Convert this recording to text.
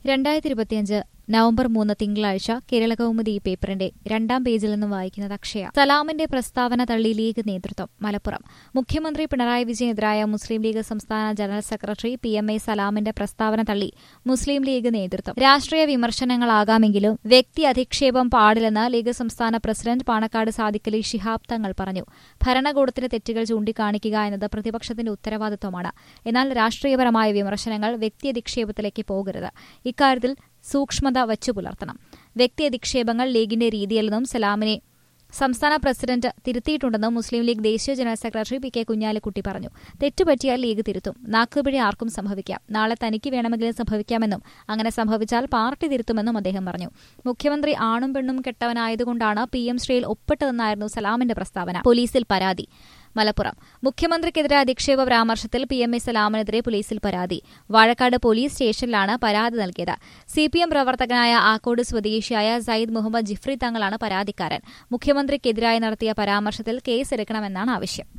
രണ്ടായിരത്തി ഇരുപത്തിയഞ്ച് നവംബർ മൂന്ന് തിങ്കളാഴ്ച കേരളകൗമുദി പേപ്പറിന്റെ രണ്ടാം പേജിൽ നിന്നും വായിക്കുന്നത് അക്ഷയ സലാമിന്റെ പ്രസ്താവന തള്ളി ലീഗ് നേതൃത്വം മലപ്പുറം മുഖ്യമന്ത്രി പിണറായി വിജയനെതിരായ മുസ്ലിം ലീഗ് സംസ്ഥാന general secretary P M A സലാമിന്റെ പ്രസ്താവന തള്ളി മുസ്ലിം ലീഗ് നേതൃത്വം രാഷ്ട്രീയ വിമർശനങ്ങളാകാമെങ്കിലും വ്യക്തി അധിക്ഷേപം പാടില്ലെന്ന് ലീഗ് സംസ്ഥാന പ്രസിഡന്റ് പാണക്കാട് സാദിഖലി ശിഹാബ് തങ്ങൾ പറഞ്ഞു ഭരണകൂടത്തിന്റെ തെറ്റുകൾ ചൂണ്ടിക്കാണിക്കുക എന്നത് പ്രതിപക്ഷത്തിന്റെ ഉത്തരവാദിത്വമാണ് എന്നാൽ രാഷ്ട്രീയപരമായ വിമർശനങ്ങൾ വ്യക്തി അധിക്ഷേപത്തിലേക്ക് പോകരുത് ഇക്കാര്യത്തിൽ സൂക്ഷ്മത വച്ചു പുലർത്തണം വ്യക്തി അധിക്ഷേപങ്ങൾ ലീഗിന്റെ രീതിയല്ലെന്നും സലാമിനെ സംസ്ഥാന പ്രസിഡന്റ് തിരുത്തിയിട്ടുണ്ടെന്നും മുസ്ലിം ലീഗ് ദേശീയ general secretary P K Kunhalikutty പറഞ്ഞു തെറ്റുപറ്റിയാൽ ലീഗ് തിരുത്തും നാക്കുപിഴ ആർക്കും സംഭവിക്കാം നാളെ തനിക്ക് വേണമെങ്കിലും സംഭവിക്കാമെന്നും അങ്ങനെ സംഭവിച്ചാൽ പാർട്ടി തിരുത്തുമെന്നും അദ്ദേഹം പറഞ്ഞു മുഖ്യമന്ത്രി ആണും പെണ്ണും കെട്ടവനായതുകൊണ്ടാണ് പി എം ശ്രീയിൽ ഒപ്പിട്ടതെന്നായിരുന്നു സലാമിന്റെ പ്രസ്താവന പോലീസിൽ പരാതി മലപ്പുറം മുഖ്യമന്ത്രിക്കെതിരെ അധിക്ഷേപ പരാമർശത്തിൽ പി എം എ സലാമിനെതിരെ പോലീസിൽ പരാതി വാഴക്കാട് പോലീസ് സ്റ്റേഷനിലാണ് പരാതി നൽകിയത് സി പി എം പ്രവർത്തകനായ ആക്കോട് സ്വദേശിയായ സയ്യിദ് മുഹമ്മദ് ജിഫ്രി തങ്ങളാണ് പരാതിക്കാരൻ മുഖ്യമന്ത്രിക്കെതിരായി നടത്തിയ പരാമർശത്തിൽ കേസെടുക്കണമെന്നാണ് ആവശ്യം